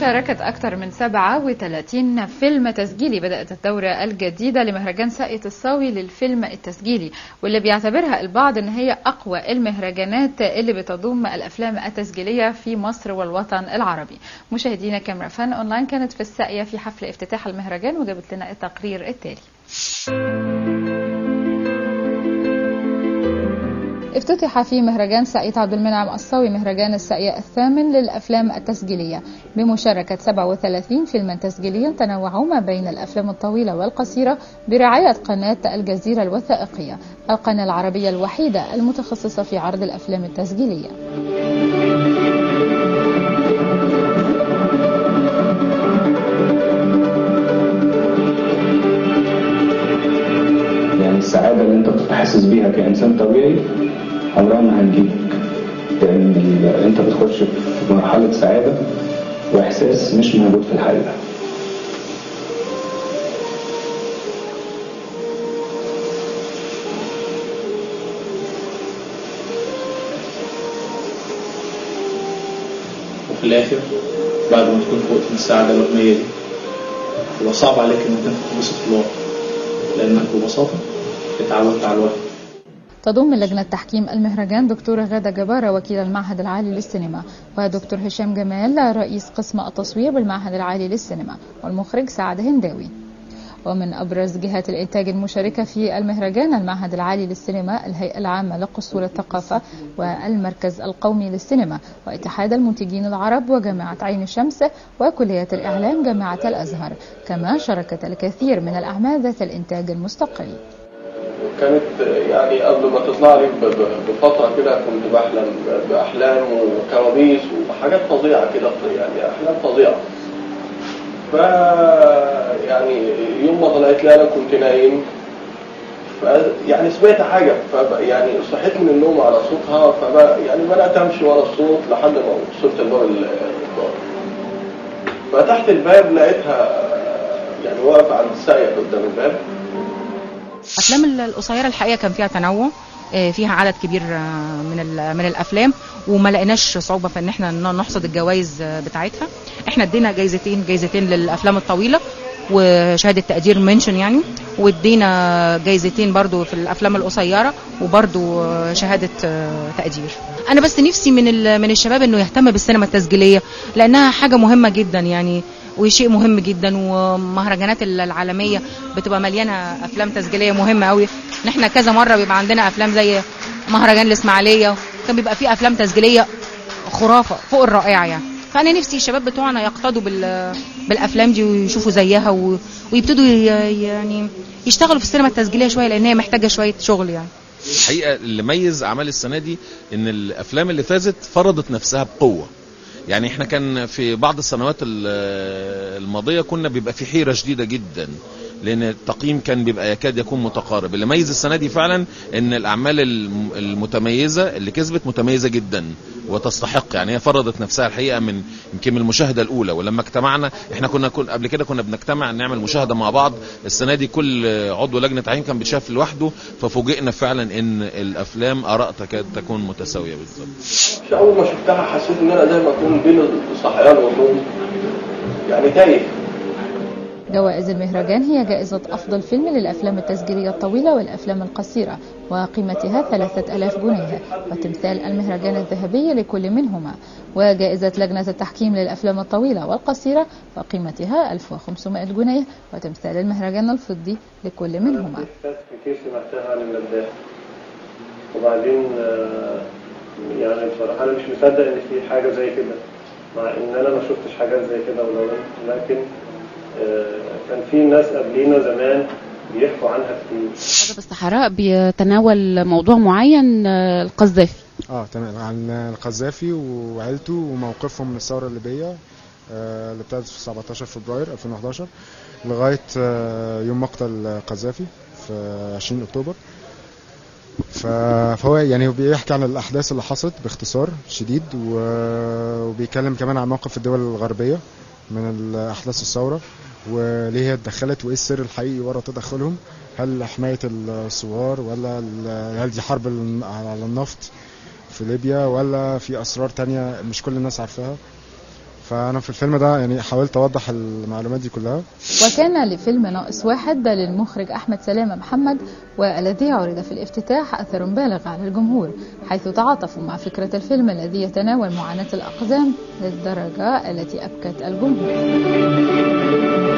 بمشاركة أكثر من 37 فيلم تسجيلي بدأت الدورة الجديدة لمهرجان ساقية الصاوي للفيلم التسجيلي واللي بيعتبرها البعض أن هي أقوى المهرجانات اللي بتضم الأفلام التسجيلية في مصر والوطن العربي مشاهدينا كاميرا فن أونلاين كانت في الساقية في حفل افتتاح المهرجان وجابت لنا التقرير التالي افتتح في مهرجان ساقية عبد المنعم الصاوي مهرجان الساقية الثامن للأفلام التسجيلية بمشاركة 37 فيلما تسجيليا تنوعوا ما بين الأفلام الطويلة والقصيرة برعاية قناة الجزيرة الوثائقية القناة العربية الوحيدة المتخصصة في عرض الأفلام التسجيلية يعني السعادة اللي انت كنت حاسس بيها كإنسان طبيعي عمرها ما هتجيلك لأن ال- انت بتخش في مرحلة سعادة وإحساس مش موجود في الحقيقة وفي الاخر بعد ما تكون فوقت من السعاده الوهميه دي يبقى صعب عليك انك انت تنبسط في الواقع لانك ببساطه اتعودت على الوهم تضم لجنة تحكيم المهرجان دكتورة غادة جبارة وكيل المعهد العالي للسينما ودكتور هشام جمال رئيس قسم التصوير بالمعهد العالي للسينما والمخرج سعد هنداوي ومن أبرز جهات الإنتاج المشاركة في المهرجان المعهد العالي للسينما الهيئة العامة لقصور الثقافة والمركز القومي للسينما واتحاد المنتجين العرب وجامعة عين الشمس وكلية الإعلام جامعة الأزهر كما شاركت الكثير من الأعمال ذات الإنتاج المستقل كانت يعني قبل ما تطلع لي ب- ب- بفترة كده كنت بحلم بأحلام وكوابيس وحاجات فظيعة كده يعني أحلام فظيعة ف يعني يوم ما طلعت لي أنا كنت نايم ف يعني سمعت حاجة ف يعني صحيت من النوم على صوتها فب يعني بدأت أمشي ورا الصوت لحد ما وصلت الباب ال- الدار فتحت الباب لقيتها يعني واقفة عند الساقية قدام الباب افلام ال- القصيره الحقيقه كان فيها تنوع آه، فيها عدد كبير آه، من ال- من الافلام وما لقيناش صعوبه في ان احنا ن- نحصد الجوائز آه، بتاعتها احنا ادينا جايزتين جايزتين للافلام الطويله وشهاده تقدير منشن يعني وادينا جايزتين برضو في الافلام القصيره وبرضو آه، شهاده آه، تقدير انا بس نفسي من ال- من الشباب انه يهتم بالسينما التسجيليه لانها حاجه مهمه جدا يعني وشيء مهم جدا ومهرجانات العالميه بتبقى مليانه افلام تسجيليه مهمه قوي ان احنا كذا مره بيبقى عندنا افلام زي مهرجان الاسماعيليه كان بيبقى فيه افلام تسجيليه خرافه فوق الرائعه يعني فانا نفسي الشباب بتوعنا يقتدوا بال بالافلام دي ويشوفوا زيها و... ويبتدوا ي... يعني يشتغلوا في السينما التسجيليه شويه لان هي محتاجه شويه شغل يعني الحقيقه اللي ميز اعمال السنه دي ان الافلام اللي فازت فرضت نفسها بقوه يعني احنا كان في بعض السنوات ال- الماضيه كنا بيبقى في حيره شديده جدا لان التقييم كان بيبقى يكاد يكون متقارب اللي ميز السنه دي فعلا ان الاعمال الم- المتميزه اللي كسبت متميزه جدا وتستحق يعني هي فرضت نفسها الحقيقه من يمكن من المشاهده الاولى ولما اجتمعنا احنا كنا كن قبل كده كنا بنجتمع نعمل مشاهده مع بعض السنه دي كل عضو لجنه تعيين كان بيتشاف لوحده ففوجئنا فعلا ان الافلام اراء تكاد تكون متساويه بالظبط مش اول ما شفتها حسيت ان انا زي ما اكون بين الصحيان والنوم يعني تايه جوائز المهرجان هي جائزة أفضل فيلم للأفلام التسجيلية الطويلة والأفلام القصيرة وقيمتها ثلاثة ألاف جنيه وتمثال المهرجان الذهبي لكل منهما وجائزة لجنة التحكيم للأفلام الطويلة والقصيرة وقيمتها 1500 جنيه وتمثال المهرجان الفضي لكل منهما كتير سمعتها عن المداح وبعدين آه، يعني بصراحة أنا مش مصدق إن في حاجة زي كده مع إن أنا ما شفتش حاجات زي كده ولو لكن آه، كان في ناس قبلينا زمان بيحكوا عنها كتير حاجة بالصحراء بيتناول موضوع معين آه، القذافي اه تمام عن القذافي وعيلته وموقفهم من الثوره الليبيه آه، اللي ابتدت في 17 فبراير 2011 لغايه آه، يوم مقتل القذافي في 20 اكتوبر ف- فهو يعني هو بيحكي عن الاحداث اللي حصلت باختصار شديد و- وبيتكلم كمان عن موقف الدول الغربيه من احداث الثوره وليه هي اتدخلت وايه السر الحقيقي ورا تدخلهم هل حمايه الثوار ولا ال- هل دي حرب الن- على النفط في ليبيا ولا في اسرار تانية مش كل الناس عارفاها فانا في الفيلم ده يعني حاولت اوضح المعلومات دي كلها وكان لفيلم ناقص واحد للمخرج أحمد سلامة محمد والذي عرض في الافتتاح أثر بالغ على الجمهور حيث تعاطفوا مع فكرة الفيلم الذي يتناول معاناة الأقزام للدرجة التي أبكت الجمهور